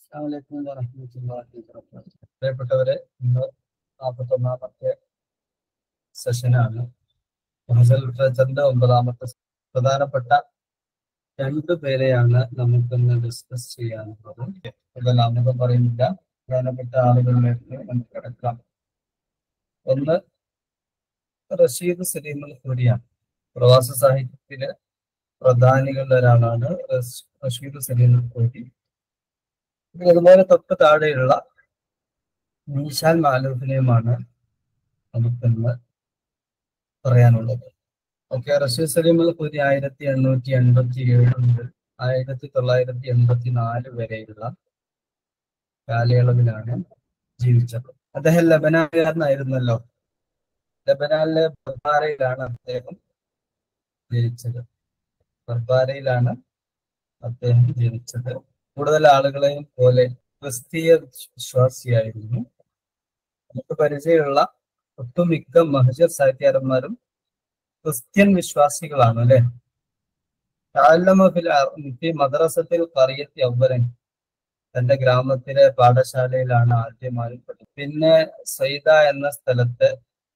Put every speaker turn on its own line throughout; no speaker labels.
അസ്സലാമലൈക്കും വറഹ്മത്തുള്ളാഹി വബറകാതുഹു. പ്രിയപ്പെട്ടവരെ ഇന്ന് നാൽപ്പത്തൊന്നാമത്തെ സെഷനാണ് ഫസൽ ലിറ്ററേച്ചറിന്റെ ഒമ്പതാമത്തെ se- പ്രധാനപ്പെട്ട രണ്ടു പേരെയാണ് നമുക്കിന്ന് ഡിസ്കസ് ചെയ്യാനുള്ളത് കൂടുതൽ ആമുഖം പറയുന്നില്ല പ്രധാനപ്പെട്ട ആളുകളിലേക്ക് നമുക്ക് കിടക്കാം ഒന്ന് റഷീദ് സലീം അൽ ഖുരിയാണ് പ്രവാസ സാഹിത്യത്തിലെ പ്രധാനികളിൽ ഒരാളാണ് റസ്- റഷീദ് സലീം അൽ ഖുരി പിന്നെ അതുപോലെ തൊട്ട് താഴെയുള്ള മീശാൻ മാലൂഫിനെയുമാണ് നമുക്കിന്ന് പറയാനുള്ളത് okay Rashid Salim al Khuri ആയിരത്തി എണ്ണൂറ്റി എൺപത്തി ഏഴ് മുതൽ ആയിരത്തി തൊള്ളായിരത്തി എൺപത്തി നാല് വരെയുള്ള കാലയളവിലാണ് ജീവിച്ചത് അദ്ദേഹം ലബനാനുകാരനായിരുന്നല്ലോ ലബനാനിലെ ബർബാരയിലാണ് അദ്ദേഹം ജനിച്ചത് ബർബാരയിലാണ് അദ്ദേഹം ജനിച്ചത് കൂടുതൽ ആളുകളെയും പോലെ ക്രിസ്തീയ വിശ്വാസിയായിരുന്നു നമുക്ക് പരിചയമുള്ള ഒട്ടുമിക്ക മഹജർ സാഹിത്യകാരന്മാരും ക്രിസ്ത്യൻ വിശ്വാസികളാണ് അല്ലെ മദ്രസത്തിൽ കറിയത്തി അവരൻ തന്റെ ഗ്രാമത്തിലെ പാഠശാലയിലാണ് ആദ്യമായി പഠിച്ചത് പിന്നെ സൈദ എന്ന സ്ഥലത്ത്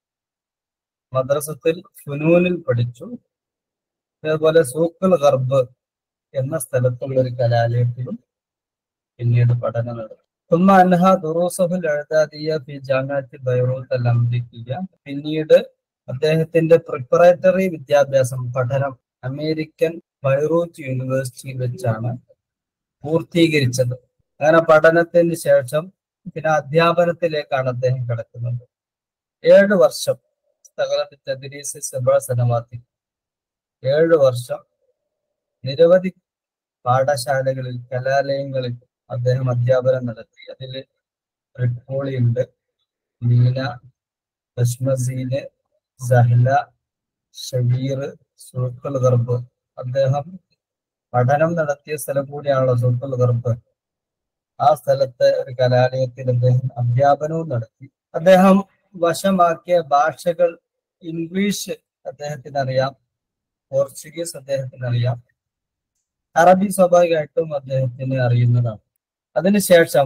മദ്രസത്തിൽ ഫുനൂനിൽ പഠിച്ചു അതേപോലെ സൂക്കുൽ ഗർബ് എന്ന സ്ഥലത്തുള്ള ഒരു കലാലയത്തിലും പിന്നീട് പഠനം നടത്തി ثم أنها دروسه الإعدادية في جامعة بيروت الأمريكية പിന്നീട് അദ്ദേഹത്തിന്റെ പ്രിപ്പറേറ്ററി വിദ്യാഭ്യാസം പഠനം അമേരിക്കൻ ബൈറൂത്ത് യൂണിവേഴ്സിറ്റിയിൽ വെച്ചാണ് പൂർത്തീകരിച്ചത് അങ്ങനെ പഠനത്തിന് ശേഷം പിന്നെ അധ്യാപനത്തിലേക്കാണ് അദ്ദേഹം കിടക്കുന്നത് ഏഴ് വർഷം സ്ഥലത്ത് തദ്രീസ് സബ സനവാത്തി ഏഴ് വർഷം നിരവധി പാഠശാലകളിൽ കലാലയങ്ങളിൽ അദ്ദേഹം അധ്യാപനം നടത്തി അതിൽ റിപ്പോളി ഉണ്ട് മീന ബഷ്മസീന് സഹ്ല ഷബീർ സൂക്കൽ ഗർബ് അദ്ദേഹം പഠനം നടത്തിയ സ്ഥലം കൂടിയാണല്ലോ സൂക്കൽ ഗർബ് ആ സ്ഥലത്തെ ഒരു കലാലയത്തിൽ അദ്ദേഹം അധ്യാപനവും നടത്തി അദ്ദേഹം വശമാക്കിയ ഭാഷകൾ ഇംഗ്ലീഷ് അദ്ദേഹത്തിന് അറിയാം പോർച്ചുഗീസ് അദ്ദേഹത്തിന് അറിയാം അറബി സ്വാഭാവികമായിട്ടും അദ്ദേഹത്തിന് അറിയുന്നതാണ് അതിനുശേഷം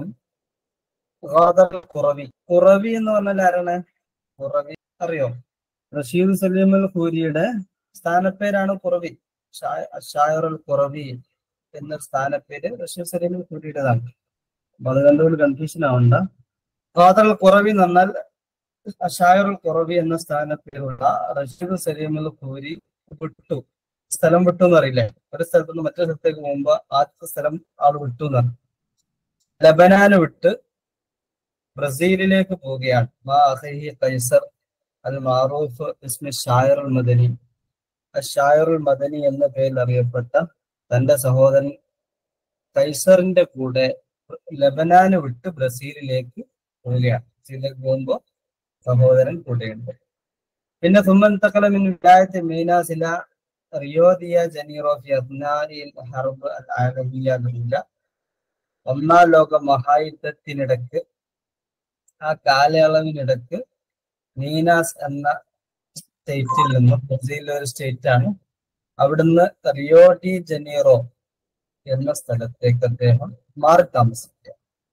ഖാദർ കുറവി കുറവി എന്ന് പറഞ്ഞാൽ ആരാണ് കുറവി അറിയോ റഷീദ് സലീം അൽ ഖൂരിയുടെ സ്ഥാനപ്പേരാണ് കുറവി ഷായറുൽ കുറവി എന്ന സ്ഥാനപ്പേര് റഷീദ് സലീം അൽ ഖൂരിയുടേതാണ് അപ്പൊ അത് കണ്ടുകൊണ്ട് കൺഫ്യൂഷൻ ആവണ്ട ഖാദർ കുറവി എന്ന് പറഞ്ഞാൽ ഷായറുൽ കുറവി എന്ന സ്ഥാനപ്പേരുള്ള റഷീദ് സലീം അൽ ഖൂരി വിട്ടു സ്ഥലം വിട്ടു എന്ന് അറിയില്ലേ ഒരു സ്ഥലത്ത് നിന്ന് മറ്റൊരു സ്ഥലത്തേക്ക് പോകുമ്പോ ആദ്യത്തെ സ്ഥലം ആള് വിട്ടു എന്നാണ് ലബനാന് വിട്ട് ബ്രസീലിലേക്ക് പോവുകയാണ് മാ അഹി കൈസർ അൽ മാറൂഫ് ഇസ്മി ഷായർ ഉൽ മദനി ഷായർ ഉൽ മദനി എന്ന പേരിൽ അറിയപ്പെട്ട തന്റെ സഹോദരൻ കൈസറിന്റെ കൂടെ ലബനാന് വിട്ട് ബ്രസീലിലേക്ക് പോവുകയാണ് ബ്രസീലിലേക്ക് പോകുമ്പോ സഹോദരൻ കൂടെയുണ്ട് പിന്നെ സുമൻ തക്കലമിൻ വിലായത്ത് മീനാസില റിയോദിയ ജനീറോ ഫി അദ്നാഇൽ ഹർബ് അൽ ആലമിയ എന്നില്ല ഒന്നാം ലോക മഹായുദ്ധത്തിനിടക്ക് ആ കാലയളവിനിടക്ക് മീനാസ് എന്ന സ്റ്റേറ്റിൽ നിന്നും ബ്രസീലിലെ ഒരു സ്റ്റേറ്റ് ആണ് അവിടുന്ന് റിയോ ഡി ജനീറോ എന്ന സ്ഥലത്തേക്ക് അദ്ദേഹം മാറി താമസിക്കുക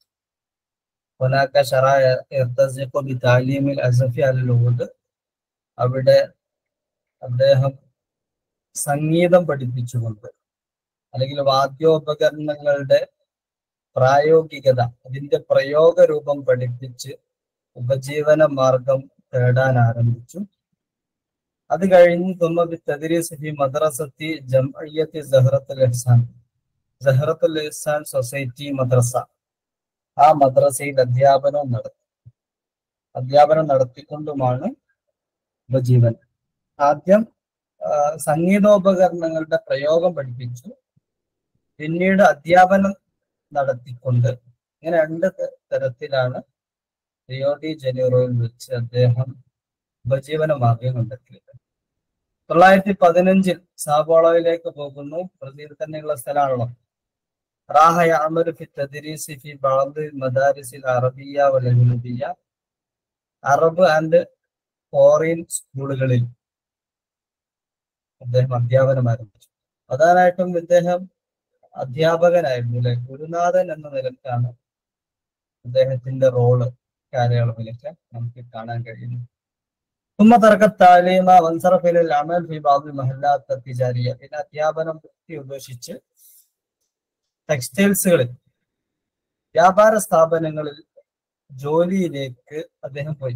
هناك شرع يرتزق بتعليم الأزفي على العود അവിടെ അദ്ദേഹം സംഗീതം പഠിപ്പിച്ചുകൊണ്ട് അല്ലെങ്കിൽ വാദ്യോപകരണങ്ങളുടെ പ്രായോഗികത അതിന്റെ പ്രയോഗ രൂപം പഠിപ്പിച്ച് ഉപജീവന മാർഗം തേടാൻ ആരംഭിച്ചു അത് കഴിഞ്ഞ് തുമ്മബി തദ്രീസ് ഫി മദ്രസത്തി ജംഅയ്യത്തി സഹറത്തുൽ ഇഹ്സാൻ സഹറത്തുൽ ഇഹ്സാൻ സൊസൈറ്റി മദ്രസ ആ മദ്രസയിൽ അധ്യാപനം നടത്തി അധ്യാപനം നടത്തിക്കൊണ്ടുമാണ് ഉപജീവൻ ആദ്യം ആ, സംഗീതോപകരണങ്ങളുടെ പ്രയോഗം പഠിപ്പിച്ചു പിന്നീട് അധ്യാപനം നടത്തിക്കൊണ്ട് ഇങ്ങനെ രണ്ട് ത- തരത്തിലാണ് റിയോ ഡി ജനീറോയിൽ വെച്ച് അദ്ദേഹം ഉപജീവന മാർഗം കണ്ടെത്തിയത് തൊള്ളായിരത്തി പതിനഞ്ചിൽ സാബോളോയിലേക്ക് പോകുന്നു ബ്രസീൽ തന്നെയുള്ള സ്ഥലമാണല്ലോ റാഹ യഅമലു ഫി തദ്രീസി ഫി ബഅദ് മദാരിസിൽ അറബിയ വൽ അജ്നബിയ അറബ് ആൻഡ് ഫോറിൻ സ്കൂളുകളിൽ അദ്ദേഹം അധ്യാപനം ആരംഭിച്ചു പ്രധാനമായിട്ടും ഇദ്ദേഹം അധ്യാപകനായിരുന്നു അല്ലെ ഗുരുനാഥൻ എന്ന നിലക്കാണ് അദ്ദേഹത്തിന്റെ റോള് കാലയളവിലൊക്കെ നമുക്ക് കാണാൻ കഴിയുന്നു ثم ترك التعليم وانصرف الى العمل في بعض المحلات التجاريه പിന്നെ അധ്യാപനം വൃത്തി ഉപേക്ഷിച്ച് ടെക്സ്റ്റൈൽസുകളിൽ വ്യാപാര സ്ഥാപനങ്ങളിൽ ജോലിയിലേക്ക് അദ്ദേഹം പോയി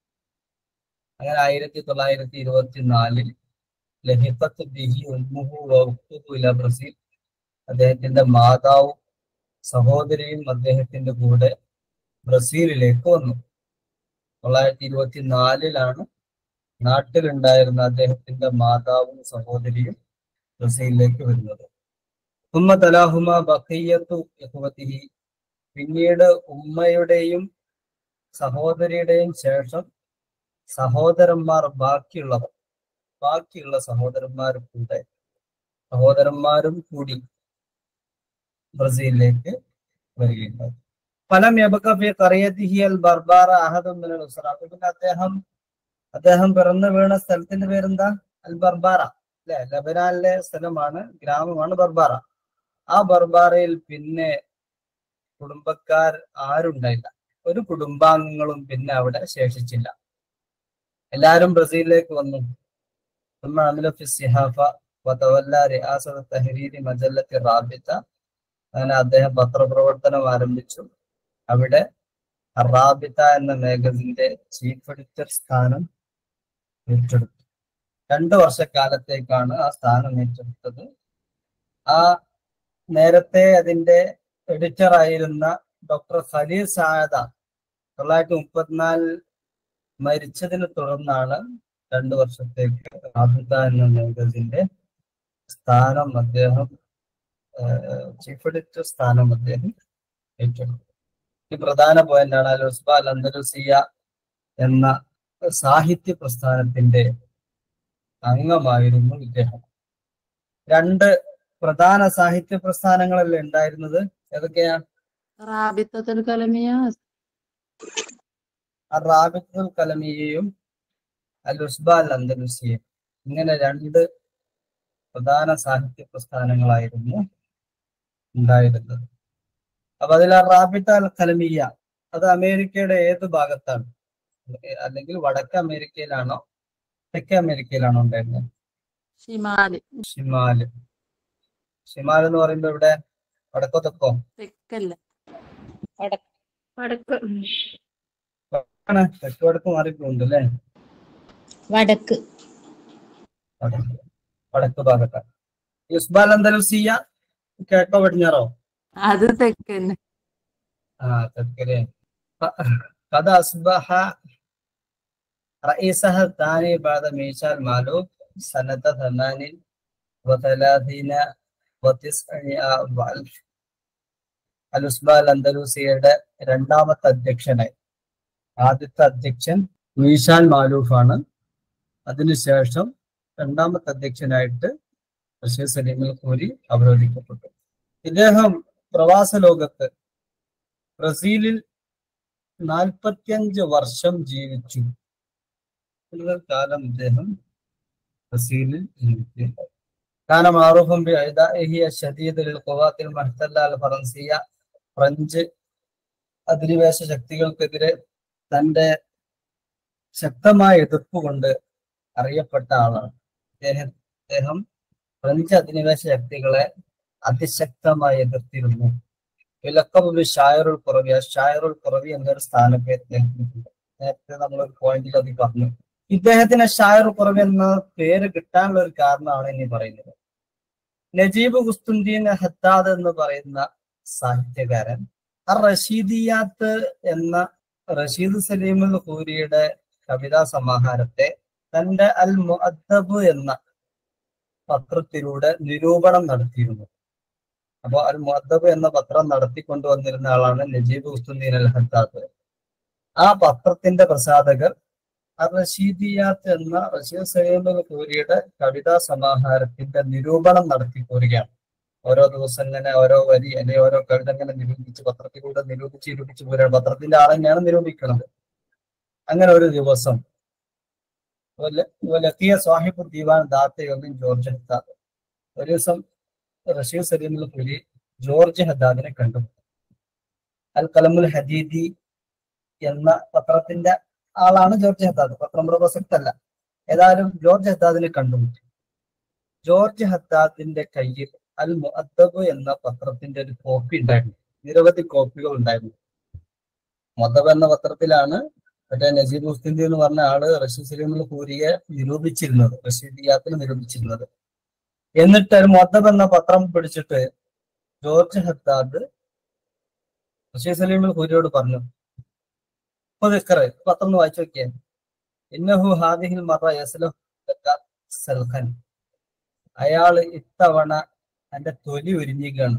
അങ്ങനെ ആയിരത്തി തൊള്ളായിരത്തി ഇരുപത്തി നാലിൽ ലഹിഫത്ത് ബിഹി ഉമ്മുഹു വഖ്തുഹു ഇല ബ്രസീൽ അദ്ദേഹത്തിന്റെ മാതാവും സഹോദരിയും അദ്ദേഹത്തിന്റെ കൂടെ ബ്രസീലിലേക്ക് വന്നു തൊള്ളായിരത്തി ഇരുപത്തി നാലിലാണ് നാട്ടിലുണ്ടായിരുന്ന അദ്ദേഹത്തിന്റെ മാതാവും സഹോദരിയും ബ്രസീലിലേക്ക് വരുന്നത് ഉമ്മ തലാഹുമ ബഖയ്യത്തു ഇഖ്വതിഹി പിന്നീട് ഉമ്മയുടെയും സഹോദരിയുടെയും ശേഷം സഹോദരന്മാർ ബാക്കിയുള്ളവർ ബാക്കിയുള്ള സഹോദരന്മാർ കൂടെ സഹോദരന്മാരും കൂടി ബ്രസീലിലേക്ക് വരികയുണ്ടായി ഫലം യബക്കഫി കറിയത്തിഹി അൽ ബർബാറ അഹദും മിനൽ ഉസ്റ അപ്പൊ പിന്നെ അദ്ദേഹം അദ്ദേഹം പിറന്നു വീണ സ്ഥലത്തിന്റെ പേരെന്താ അൽ ബർബാറ അല്ലെ ലബനാനിലെ സ്ഥലമാണ് ഗ്രാമമാണ് ബർബാറ ആ ബർബാറയിൽ പിന്നെ കുടുംബക്കാർ ആരുണ്ടായില്ല ഒരു കുടുംബാംഗങ്ങളും പിന്നെ അവിടെ ശേഷിച്ചില്ല എല്ലാരും ബ്രസീലിലേക്ക് വന്നു ثم عمل في الصحافة وتولى رئاسة تحرير مجلة الرابطة അങ്ങനെ അദ്ദേഹം പത്രപ്രവർത്തനം ആരംഭിച്ചു അവിടെ റാബിത്ത എന്ന മാഗസിന്റെ ചീഫ് എഡിറ്റർ സ്ഥാനം ഏറ്റെടുത്തു രണ്ടു വർഷക്കാലത്തേക്കാണ് ആ സ്ഥാനം ഏറ്റെടുത്തത് ആ നേരത്തെ അതിന്റെ എഡിറ്റർ ആയിരുന്ന ഡോക്ടർ ഖലീൽ സായദ തൊള്ളായിരത്തി മുപ്പത്തിനാലിൽ മരിച്ചതിനെ തുടർന്നാണ് രണ്ടു വർഷത്തേക്ക് റാബിത്ത എന്ന മാഗസിന്റെ സ്ഥാനം അദ്ദേഹം ചീഫ് എഡിറ്റർ സ്ഥാനം അദ്ദേഹം ഏറ്റെടുത്തു ഈ പ്രധാന പോയിന്റാണ് അൽ ഉസ്ബ അൽ അന്തലുസിയ എന്ന സാഹിത്യ പ്രസ്ഥാനത്തിന്റെ അംഗമായിരുന്നു ഇദ്ദേഹം രണ്ട് പ്രധാന സാഹിത്യ പ്രസ്ഥാനങ്ങളല്ലേ ഉണ്ടായിരുന്നത് ഏതൊക്കെയാ
റാബിത്തത്തുൽ കലമിയ
റാബിത്തുൽ കലമിയയും അൽ ഉസ്ബ അൽ അന്തലുസിയയും ഇങ്ങനെ രണ്ട് പ്രധാന സാഹിത്യ പ്രസ്ഥാനങ്ങളായിരുന്നു ഉണ്ടായിരുന്നത് അപ്പൊ അതിൽ ആ റാബിത്ത അൽ കലമിയ അത് അമേരിക്കയുടെ ഏത് ഭാഗത്താണ് അല്ലെങ്കിൽ വടക്ക് അമേരിക്കയിലാണോ തെക്കേ അമേരിക്കയിലാണോ ഉണ്ടായിരുന്നത്
ഷിമാല്
ഷിമാല് ഷിമാൽ എന്ന് പറയുമ്പോ ഇവിടെ വടക്കോ തെക്കോ
തെക്കല്ല
വടക്ക്
ആണ് തെക്ക് വടക്ക് മാറിയിട്ടുണ്ട് അല്ലേ
വടക്ക്
വടക്ക് വടക്ക് ഭാഗത്താണ് യുസ്ബാൽ അന്തലുസിയ കിഴക്കോ പടിഞ്ഞാറോ
അത് തെക്കന്നെ
ആ തെക്കല്ലേ قد أصبح رئيسها الثاني بعد ميشال مالوف سنة ثمان وثلاثين وتسعمائة وألف അലുസ്ബാൽ അന്തലൂസിയയുടെ രണ്ടാമത്തെ അധ്യക്ഷനായി ആദ്യത്തെ അധ്യക്ഷൻ മീഷാൻ മാലൂഫാണ് അതിനുശേഷം രണ്ടാമത്തെ അധ്യക്ഷനായിട്ട് ബഷീർ സലീമിൽ കൂരി അവരോധിക്കപ്പെട്ടു ഇദ്ദേഹം പ്രവാസ ലോകത്ത് ബ്രസീലിൽ നാൽപ്പത്തിയഞ്ച് വർഷം ജീവിച്ചു കൂടുതൽ കാലം ഇദ്ദേഹം ബ്രസീലിൽ ജീവിക്കുകയുണ്ടായി كان معروفا بإعدائه الشديد للقوات المحتلة الفرنسية ഫ്രഞ്ച് അധിനിവേശ ശക്തികൾക്കെതിരെ തന്റെ ശക്തമായ എതിർപ്പ് കൊണ്ട് അറിയപ്പെട്ട ആളാണ് അദ്ദേഹം അദ്ദേഹം ഫ്രഞ്ച് അധിനിവേശ ശക്തികളെ അതിശക്തമായി എതിർത്തിരുന്നു വിലക്കബ് ഷായറുൽ കുറവി ആ ഷായറുൽ കുറവി എന്നൊരു സ്ഥാനപ്പേര് അദ്ദേഹത്തിനുണ്ട് നേരത്തെ നമ്മളൊരു പോയിന്റിൽ അത് പറഞ്ഞു ഇദ്ദേഹത്തിന് ഷായർ കുറവ് എന്ന പേര് കിട്ടാനുള്ള ഒരു കാരണമാണ് ഇനി പറയുന്നത് നജീബ് കുസ്തുദ്ദീൻ ഹത്താദ് എന്ന് പറയുന്ന സാഹിത്യകാരൻ ആ റഷീദിയാത്ത് എന്ന റഷീദ് സലീമുൽ ഹൂരിയുടെ കവിതാ സമാഹാരത്തെ തന്റെ അൽ മുഅദ്ദബ് എന്ന പത്രത്തിലൂടെ നിരൂപണം നടത്തിയിരുന്നു അപ്പോൾ അൽ മുഅദ്ദബ് എന്ന പത്രം നടത്തിക്കൊണ്ടുവന്നിരുന്ന ആളാണ് നജീബ് കുസ്തുദ്ദീൻ അൽ ഹത്താദ് ആ പത്രത്തിന്റെ പ്രസാധകർ റഷീദിയാത്ത് എന്ന റഷീദ് സലീമുൽ ഹൂരിയുടെ കവിതാ സമാഹാരത്തിന്റെ നിരൂപണം നടത്തി പോരുകയാണ് ഓരോ ദിവസം ഇങ്ങനെ ഓരോ വരി അല്ലെങ്കിൽ ഓരോ കവിത ഇങ്ങനെ നിരൂപിച്ച് പത്രത്തിലൂടെ നിരൂപിച്ച് നിരൂപിച്ച് പോരുകയാണ് പത്രത്തിന്റെ ആളെന്നെയാണ് നിരൂപിക്കുന്നത് അങ്ങനെ ഒരു ദിവസം ലക്കിയ സാഹിബ് ദീവാൻ ദാത്തയൊന്നും ജോർജ് ഹദ്ദാദ് ഒരു ദിവസം റഷീദ് സലീമുൽ ഹുരി ജോർജ് ഹദ്ദാദിനെ കണ്ടു അൽ കലമുൽ ഹദീദി എന്ന പത്രത്തിന്റെ ആളാണ് ജോർജ് ഹത്താദ് പത്രം പ്രസക്തല്ല ഏതായാലും ജോർജ് ഹത്താദിനെ കണ്ടുമുട്ടി ജോർജ് ഹത്താദിന്റെ കയ്യിൽ അൽ മുഅദ്ദബ് എന്ന പത്രത്തിന്റെ ഒരു കോപ്പി ഉണ്ടായിരുന്നു നിരവധി കോപ്പികൾ ഉണ്ടായിരുന്നു മുഅദ്ദബ് എന്ന പത്രത്തിലാണ് മറ്റേ നജീബ് മുസ്തിന്തി എന്ന് പറഞ്ഞ ആള് റഷീദ് സലീമുൽ ഹൂരിയെ നിരൂപിച്ചിരുന്നത് റഷീദിയാത്തിൽ നിരൂപിച്ചിരുന്നത് എന്നിട്ട് ഒരു മുഅദ്ദബ് എന്ന പത്രം പിടിച്ചിട്ട് ജോർജ് ഹത്താദ് റഷീദ് സലീമുൽ ഹൂരിയോട് പറഞ്ഞു ഇപ്പൊ ദിക്കറ് പത്രം ഒന്ന് വായിച്ചു നോക്കിയേ ഇന്നഹു ഹാദിഹിൽ മറ യസ്ലഹു ലക സൽഖൻ അയാൾ ഇത്തവണ എന്റെ തൊലി ഉരിഞ്ഞിക്കാണ്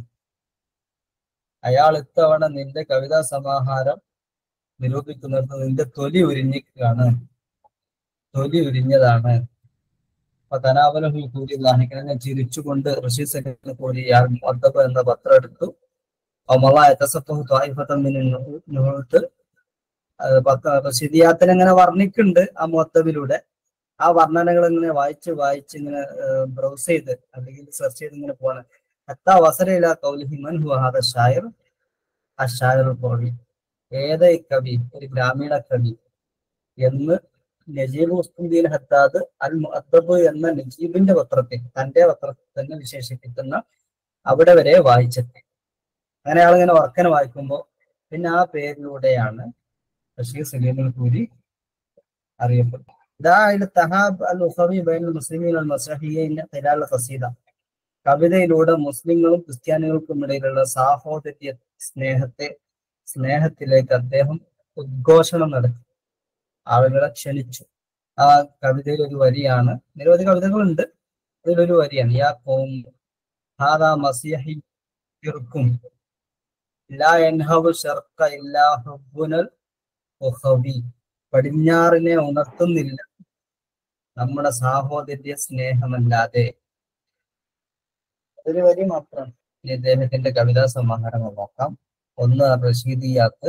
അയാൾ ഇത്തവണ നിന്റെ കവിതാ സമാഹാരം നിരൂപിക്കുന്നിടത്ത് നിന്റെ തൊലി ഉരിഞ്ഞിക്കാണ് തൊലി ഉരിഞ്ഞതാണ് അപ്പൊ തനാവലഹു കൂലി ലാഹിക്കനെ ചിരിച്ചുകൊണ്ട് ഋഷി സലിന് കൂലി ഇയാൾ മുഅദ്ദബ് എന്ന പത്രം എടുത്തു അമളായ തസഫഹു ത്വായിഫത്തൻ മിൻ നുഹൂത്ത് റഷീദിയാത്തിന് ഇങ്ങനെ വർണ്ണിക്കുന്നുണ്ട് ആ മുഅദ്ദബിലൂടെ ആ വർണ്ണനകൾ ഇങ്ങനെ വായിച്ച് വായിച്ച് ഇങ്ങനെ ബ്രൗസ് ചെയ്ത് അല്ലെങ്കിൽ സെർച്ച് ചെയ്ത് ഇങ്ങനെ പോകണം ഹത്താ വസരയില കൗലിഹി മൻ ഹുവ ഹാദ ഷായർ ആ ഷായർ കോഴി ഏത് കവി ഒരു ഗ്രാമീണ കവി എന്ന് നജീബ് മുസ്തുദ്ദീൻ ഹത്താദ് അൽ മുഅദ്ദബ് എന്ന നജീബിന്റെ പത്രത്തിൽ തന്റെ പത്രത്തിൽ തന്നെ വിശേഷിപ്പിക്കുന്ന അവിടെ വരെ വായിച്ചെത്തി അങ്ങനെ ആളിങ്ങനെ ഉറക്കനെ വായിക്കുമ്പോൾ പിന്നെ ആ പേരിലൂടെയാണ് ബഷീർ സലീമുൽ കൂരി അറിയപ്പെട്ടു ദാ ഇല തഹാബ് അൽ ഉഖവി ബൈനുൽ മുസ്ലിമീൻ അൽ മസ്രഹിയൈൻ ഖിലാൽ ഖസീദ കവിതയിലൂടെ മുസ്ലിങ്ങളും ക്രിസ്ത്യാനികൾക്കും ഇടയിലുള്ള സാഹോദര്യ സ്നേഹത്തെ സ്നേഹത്തിലേക്ക് അദ്ദേഹം ഉദ്ഘോഷണം നടത്തി ആളുകളെ ക്ഷണിച്ചു ആ കവിതയിൽ ഒരു വരിയാണ് നിരവധി കവിതകളുണ്ട് അതിലൊരു വരിയാണ് യാ കോം ഹാദാ മസിയഹി ഇർക്കും ലാ യൻഹബു ശർഖ ഇല്ലാ ഹുബ്ബുനൽ ഉഖവി പടിഞ്ഞാറിനെ ഉണർത്തുന്നില്ല നമ്മുടെ സാഹോദര്യ സ്നേഹമല്ലാതെ ഒരു വരി മാത്രം ഇനി ഇദ്ദേഹത്തിന്റെ കവിതാ സമാഹാരങ്ങൾ നോക്കാം ഒന്ന് റഷീദിയാത്ത്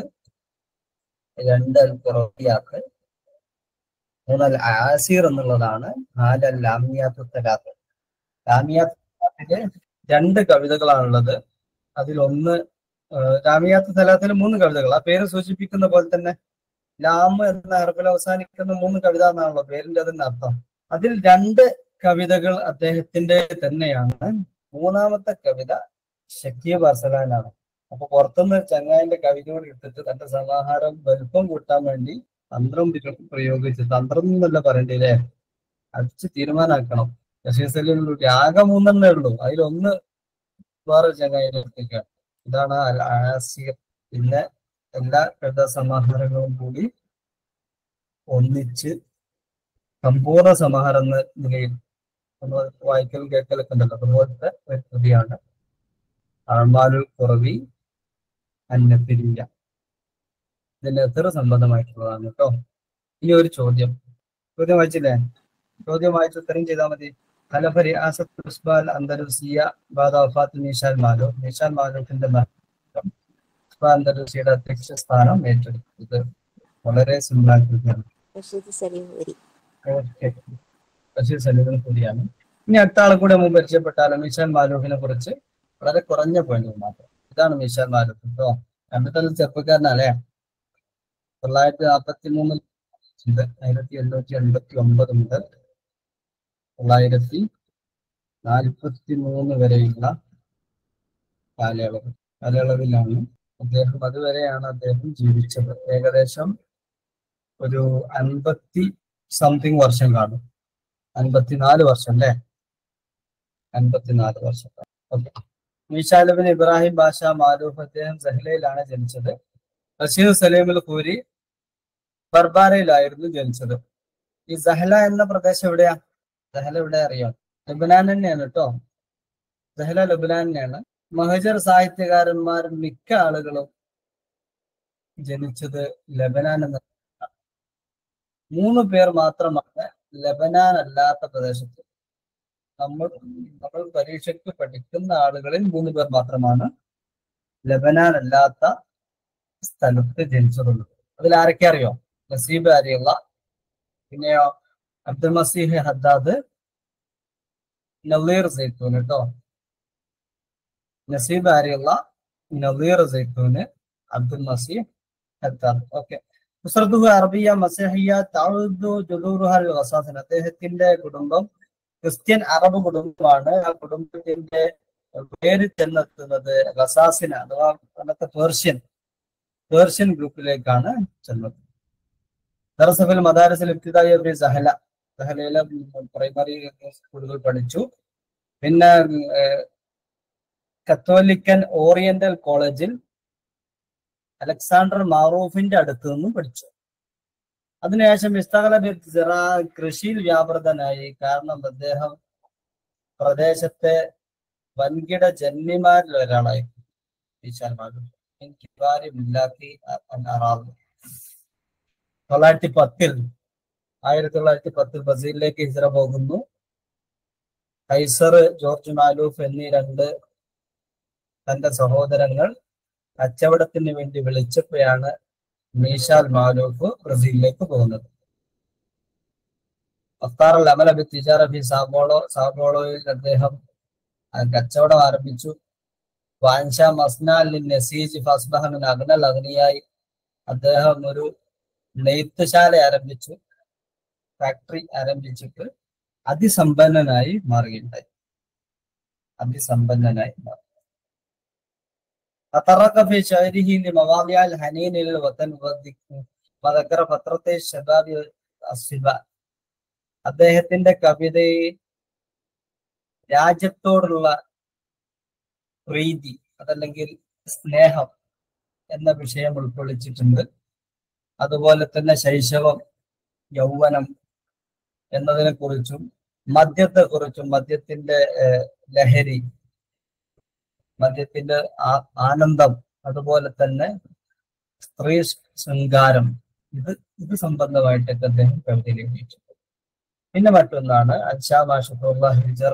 രണ്ട് അൽ ഖുറവിയാത്ത് മൂന്ന് അൽ ആസിർ എന്നുള്ളതാണ് നാല് അൽ ലാമിയാത്ത് തലാത്ത് ലാമിയാത്തില് രണ്ട് കവിതകളാണുള്ളത് അതിലൊന്ന് ലാമിയാത്ത് തലാത്തിൽ മൂന്ന് കവിതകൾ ആ പേര് സൂചിപ്പിക്കുന്ന പോലെ തന്നെ ലാം എന്ന അറബിൽ അവസാനിക്കുന്ന മൂന്ന് കവിത എന്നാണല്ലോ പേരിന്റെ അതിന്റെ അർത്ഥം അതിൽ രണ്ട് കവിതകൾ അദ്ദേഹത്തിന്റെ തന്നെയാണ് മൂന്നാമത്തെ കവിത ഷക്കീബ് അർസലാനാണ് അപ്പൊ പുറത്തുനിന്ന് ചങ്ങായിന്റെ കവിതയോട് എടുത്തിട്ട് തന്റെ സമാഹാരം വലുപ്പം കൂട്ടാൻ വേണ്ടി തന്ത്രം പ്രയോ- പ്രയോഗിച്ച് തന്ത്രം എന്നല്ല പറയണ്ടേ അടിച്ച് തീരുമാനാക്കണം ബഷീർ സലീമിലൂടെ ആകെ മൂന്നെണ്ണേ ഉള്ളൂ അതിലൊന്ന് വേറെ ചങ്ങായിന്റെ അടുത്തേക്കാണ് ഇതാണ് അൽ ആസിർ പിന്നെ എല്ലാ കവിതാ സമാഹാരങ്ങളും കൂടി ഒന്നിച്ച് സമ്പൂർണ്ണ സമാഹാരം എന്ന നിലയിൽ നമ്മൾ വായിക്കലും കേൾക്കലൊക്കെ ഉണ്ടല്ലോ അതുപോലത്തെ ഒരു കൃതിയാണ് അൾമാലുൽ കുറവി അന്നത്തിരില്ല ഇതിന്റെ എത്ര സംബന്ധമായിട്ടുള്ളതാണ് കേട്ടോ ഇനി ഒരു ചോദ്യം ചോദ്യം വായിച്ചില്ലേ ചോദ്യം വായിച്ച് ഉത്തരം ചെയ്താൽ മതി തലഫരി ആസത്ത് ഉസ്ബാൽ അന്തരുസിയ ബാദ വഫാത്ത് നിഷാൽ മാലോ നിഷാൽ മാലോക്കിന്റെ മരണം ഉസ്ബാൽ അന്തരുസിയുടെ അധ്യക്ഷ സ്ഥാനം ഏറ്റെടുത്തു ഇത് വളരെ സിമ്പിൾ ആയിട്ടുള്ളതാണ്
റഷീദ് സലീം ഊരി
ഓക്കെ ബഷീർ സലീമിനെ കൂടിയാണ് ഇനി അടുത്ത ആളെ കൂടെ മുമ്പ് പരിചയപ്പെട്ടാലും മിഷാൻ മാലൂഹിനെ കുറിച്ച് വളരെ കുറഞ്ഞ പോയിന്റുകൾ മാത്രം ഇതാണ് മിഷാൻ മാലൂഹ് കേട്ടോ കണ്ടിട്ടുള്ള ചെറുപ്പക്കാരനല്ലേ തൊള്ളായിരത്തി നാൽപ്പത്തി മൂന്നിൽ ഉണ്ട് ആയിരത്തി എണ്ണൂറ്റി എൺപത്തി ഒമ്പത് മുതൽ തൊള്ളായിരത്തി നാൽപ്പത്തി മൂന്ന് വരെയുള്ള കാലയളവ് കാലയളവിലാണ് അദ്ദേഹം അതുവരെയാണ് അദ്ദേഹം ജീവിച്ചത് ഏകദേശം ഒരു അൻപത്തി സംതിങ് വർഷം കാണും അൻപത്തിനാല് വർഷം അല്ലേ അൻപത്തിനാല് വർഷം ഓക്കെ മീശാലബിൻ ഇബ്രാഹിം ബാഷ മാലൂഫ് അദ്ദേഹം സഹ്ലയിലാണ് ജനിച്ചത് റഷീദ് സലീമുൽ ഖൂരി ബർബാരയിലായിരുന്നു ജനിച്ചത് ഈ സഹല എന്ന പ്രദേശം എവിടെയാ സഹല എവിടെ അറിയാം ലബനാൻ തന്നെയാണ് കേട്ടോ സഹല ലബനാൻ തന്നെയാണ് മഹജർ സാഹിത്യകാരന്മാർ മിക്ക ആളുകളും ജനിച്ചത് ലബനാൻ എന്ന മൂന്ന് പേർ മാത്രമാണ് ലബനാൻ അല്ലാത്ത പ്രദേശത്ത് നമ്മൾ നമ്മൾ പരീക്ഷയ്ക്ക് പഠിക്കുന്ന ആളുകളിൽ മൂന്ന് പേർ മാത്രമാണ് ലബനാൻ അല്ലാത്ത സ്ഥലത്ത് ജനിച്ചതുള്ളൂ അതിൽ ആരൊക്കെ അറിയോ നസീബ് അറിയുള്ള പിന്നെയോ അബ്ദുൽ മസീഹ് ഹദ്ദാദ് നവീർ സൈത്തൂൻ കേട്ടോ നസീബ് അറിയുള്ള നവീർ സൈത്തൂന് അബ്ദുൽ മസീഹ് ഹദ്ദാദ് ഓക്കെ ഉസ്രത്തുഹു അറബിയ മസഹിയ തഅുദു ജുദൂറുഹൽ ഗസാസിൻ അദ്ദേഹത്തിന്റെ കുടുംബം ക്രിസ്ത്യൻ അറബ് കുടുംബമാണ് ആ കുടുംബത്തിന്റെ പേര് ചെന്നെത്തുന്നത് ഗസാസിന അഥവാ അന്നത്തെ പേർഷ്യൻ പേർഷ്യൻ ഗ്രൂപ്പിലേക്കാണ് ചെന്നത് ദറസഫിൽ മദാരസിൽ ഇബ്തിദായ ഒരു സഹല സഹലയിലെ പ്രൈമറി സ്കൂളുകൾ പഠിച്ചു പിന്നെ ഏഹ്, കത്തോലിക്കൻ ഓറിയന്റൽ കോളേജിൽ അലക്സാണ്ടർ മാറൂഫിന്റെ അടുത്ത് നിന്നും പഠിച്ചു അതിനുശേഷം ഇസ്തകല ബിർസിറ കൃഷിയിൽ വ്യാപൃതനായി കാരണം അദ്ദേഹം പ്രദേശത്തെ വൻകിട ജന്മിമാരിൽ ഒരാളായി ഈശാൻ മാറൂഫ് എനിക്ക് കാര്യമില്ലാത്തി അറാബ് തൊള്ളായിരത്തി പത്തിൽ ആയിരത്തി തൊള്ളായിരത്തി പത്തിൽ ബ്രസീലിലേക്ക് ഹിജറ പോകുന്നു കൈസർ ജോർജ് മാലൂഫ് എന്നീ രണ്ട് തന്റെ സഹോദരങ്ങൾ കച്ചവടത്തിന് വേണ്ടി വിളിച്ചപ്പോഴാണ് മീശാൽ മാലൂഫ് ബ്രസീലിലേക്ക് പോകുന്നത് അഫ്താർ അൽ അമൽ അബി തിജാറ ഫി സാബോളോ സാബോളോയിൽ അദ്ദേഹം ആ കച്ചവടം ആരംഭിച്ചു വാൻഷ മസ്നാൽ നസീജ് ഫസ്ബഹമിൻ അഗ്നൽ അഗ്നിയായി അദ്ദേഹം ഒരു നെയ്ത്തുശാല ആരംഭിച്ചു ഫാക്ടറി ആരംഭിച്ചിട്ട് അതിസമ്പന്നനായി മാറുകയുണ്ടായി അതിസമ്പന്നനായി മാറി تطرق في شعره لمواضيع الحنين للوطن والذك- وذكر فترة الشباب الصبا അദ്ദേഹത്തിന്റെ കവിതയിൽ രാജ്യത്തോടുള്ള പ്രീതി അതല്ലെങ്കിൽ സ്നേഹം എന്ന വിഷയം ഉൾക്കൊള്ളിച്ചിട്ടുണ്ട് അതുപോലെ തന്നെ ശൈശവം യൗവനം എന്നതിനെ കുറിച്ചും മദ്യത്തെ കുറിച്ചും മദ്യത്തിന്റെ ഏഹ്, ലഹരി മദ്യത്തിന്റെ ആ- ആനന്ദം അതുപോലെ തന്നെ സ്ത്രീ ശൃംഗാരം ഇത് ഇത് സംബന്ധമായിട്ടൊക്കെ അദ്ദേഹം കവിതയിൽ എഴുതിയിട്ടുണ്ട് പിന്നെ മറ്റൊന്നാണ് അൻഷാ ഷുക്രുല്ലാ ഹിജർ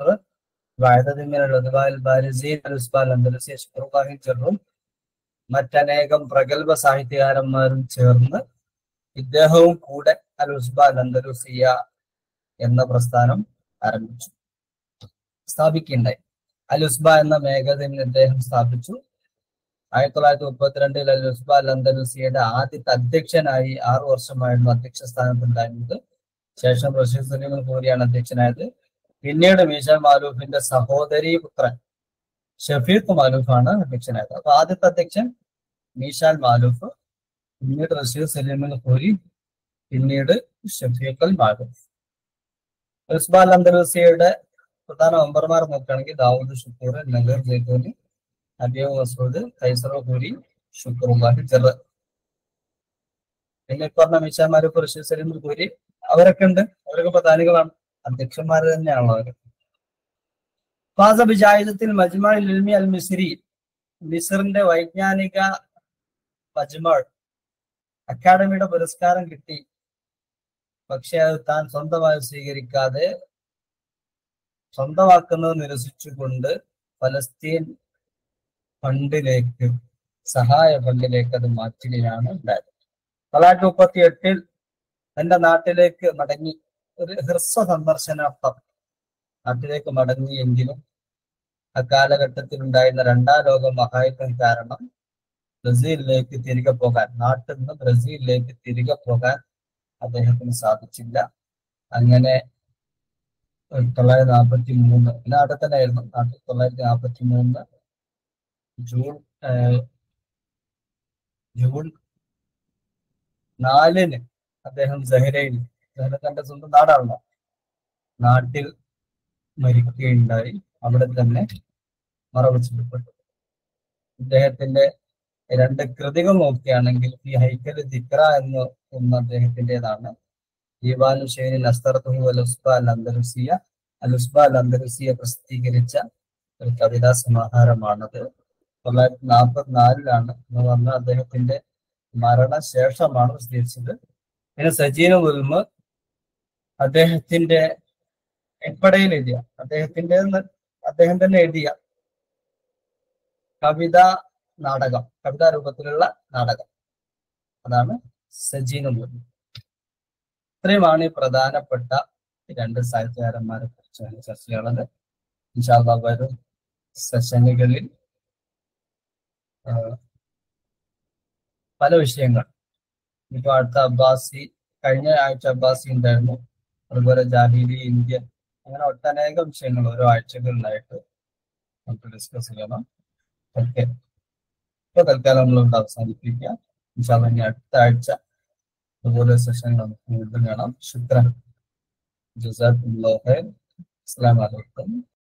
ഹിജറും മറ്റനേകം പ്രഗത്ഭ സാഹിത്യകാരന്മാരും ചേർന്ന് ഇദ്ദേഹവും കൂടെ അൽ ഉസ്ബാൽ അന്തലുസിയ എന്ന പ്രസ്ഥാനം ആരംഭിച്ചു സ്ഥാപിക്കുകയുണ്ടായി അൽ ഉസ്ബ എന്ന മേഖലയിൽ അദ്ദേഹം സ്ഥാപിച്ചു ആയിരത്തി തൊള്ളായിരത്തി മുപ്പത്തിരണ്ടിൽ അൽ ഉസ്ബ അൽ അന്തലുസിയുടെ ആദ്യത്തെ അധ്യക്ഷനായി ആറു വർഷമായിരുന്നു അധ്യക്ഷ സ്ഥാനത്തുണ്ടായിരുന്നത് ശേഷം റഷീദ് സലീം ഖൂരിയാണ് അധ്യക്ഷനായത് പിന്നീട് മീശ മാലൂഫിന്റെ സഹോദരി പുത്രൻ ഷഫീഖ് മാലൂഫാണ് അധ്യക്ഷനായത് അപ്പൊ ആദ്യത്തെ അധ്യക്ഷൻ മീശാൽ മാലൂഫ് പിന്നീട് റഷീദ് സലീം ഖൂരി പിന്നീട് ഷഫീഖ് അൽ മാലൂഫ് ഉസ്ബ അൽ അന്തലുസിയുടെ പ്രധാന മെമ്പർമാർ നോക്കുകയാണെങ്കിൽ ദാവൂദ് ഷുക്കൂർ നഗർ ജയ്തൂനി അബിയു മസൂദ് കൈസറോ പൂരി ഷുക്റുല്ലാഹി ജറ പിന്നെ ഈ പറഞ്ഞ മിഷാമാര് റഷീദ് സലീം പൂരി അവരൊക്കെ ഉണ്ട് അവരൊക്കെ പ്രധാനികളാണ് അധ്യക്ഷന്മാർ തന്നെയാണല്ലോ അവർ ഫാസ ബിജായുധത്തിൽ മജ്മഅൽ ഇൽമി അൽ മിസ്രി മിസറിന്റെ വൈജ്ഞാനിക മജ്മൾ അക്കാഡമിയുടെ പുരസ്കാരം കിട്ടി പക്ഷെ അത് താൻ സ്വന്തമായി സ്വീകരിക്കാതെ സ്വന്തമാക്കുന്നത് നിരസിച്ചുകൊണ്ട് ഫലസ്തീൻ ഫണ്ടിലേക്ക് സഹായ ഫണ്ടിലേക്ക് അത് മാറ്റുകയാണ് ഉണ്ടായത് തൊള്ളായിരത്തി മുപ്പത്തി എട്ടിൽ തന്റെ നാട്ടിലേക്ക് മടങ്ങി ഒരു ഹ്രസ്വ സന്ദർശനാർത്ഥം നാട്ടിലേക്ക് മടങ്ങിയെങ്കിലും അക്കാലഘട്ടത്തിൽ ഉണ്ടായിരുന്ന രണ്ടാം ലോക മഹായുദ്ധം കാരണം ബ്രസീലിലേക്ക് തിരികെ പോകാൻ നാട്ടിൽ നിന്ന് ബ്രസീലിലേക്ക് തിരികെ പോകാൻ അദ്ദേഹത്തിന് സാധിച്ചില്ല അങ്ങനെ തൊള്ളായിരത്തി നാൽപ്പത്തി മൂന്ന് നാട്ടിൽ തന്നെ ആയിരുന്നു നാട്ടിൽ തൊള്ളായിരത്തി നാൽപ്പത്തി മൂന്ന് ജൂൺ ഏഹ്, ജൂൺ നാലിന് അദ്ദേഹം സഹരയിൽ സഹര തന്റെ സ്വന്തം നാടാണല്ലോ നാട്ടിൽ മരിക്കുകയുണ്ടായി അവിടെ തന്നെ മറവച്ചിട്ടപ്പെട്ടു ഇദ്ദേഹത്തിന്റെ രണ്ട് കൃതികൾ നോക്കുകയാണെങ്കിൽ ഈ ഹൈക്കൽ ദിക്ര എന്ന് ഒന്ന് അദ്ദേഹത്തിൻ്റെതാണ് ദീവാനു ഷെയ്നിൽ അസ്തർത്തുഹു അലുസ്ബ അൽ അന്തലുസിയ അലുസ്ബ അൽ അന്തലുസിയ പ്രസിദ്ധീകരിച്ച ഒരു കവിതാ സമാഹാരമാണത് തൊള്ളായിരത്തി നാൽപ്പത്തിനാലിലാണ് എന്ന് പറഞ്ഞാൽ അദ്ദേഹത്തിന്റെ മരണശേഷമാണ് പ്രസിദ്ധീകരിച്ചത് പിന്നെ സജീന ഉൽമ അദ്ദേഹത്തിന്റെ എപ്പടയിൽ എഴുതിയ അദ്ദേഹത്തിന്റെ ന്ന് അദ്ദേഹം തന്നെ എഴുതിയ കവിത നാടകം കവിതാ രൂപത്തിലുള്ള നാടകം അതാണ് സജീന ഉൽമ ഇത്രയുമാണ് ഈ പ്രധാനപ്പെട്ട രണ്ട് സാഹിത്യകാരന്മാരെ കുറിച്ചാണ് ചർച്ച ചെയ്യുന്നത് ഇൻഷാല്ലാ വരും സെഷനുകളിൽ പല വിഷയങ്ങൾ ഇപ്പൊ അടുത്ത അബ്ബാസി കഴിഞ്ഞ ആഴ്ച അബ്ബാസി ഉണ്ടായിരുന്നു അതുപോലെ ജാഹിലി ഇന്ത്യ അങ്ങനെ ഒട്ടനേകം വിഷയങ്ങൾ ഓരോ ആഴ്ചകളിലായിട്ട് നമുക്ക് ഡിസ്കസ് ചെയ്യണം ഓക്കെ ഇപ്പൊ തൽക്കാലം നമ്മളിവിടെ അവസാനിപ്പിക്കുക ഇൻഷാല്ലാ ഇനി അടുത്ത ആഴ്ച അതുപോലെ സെഷൻ നമുക്ക് വീണ്ടും കാണാം ശുക്രൻ ജസാഖുല്ലാഹ് അസ്സലാമു അലൈക്കും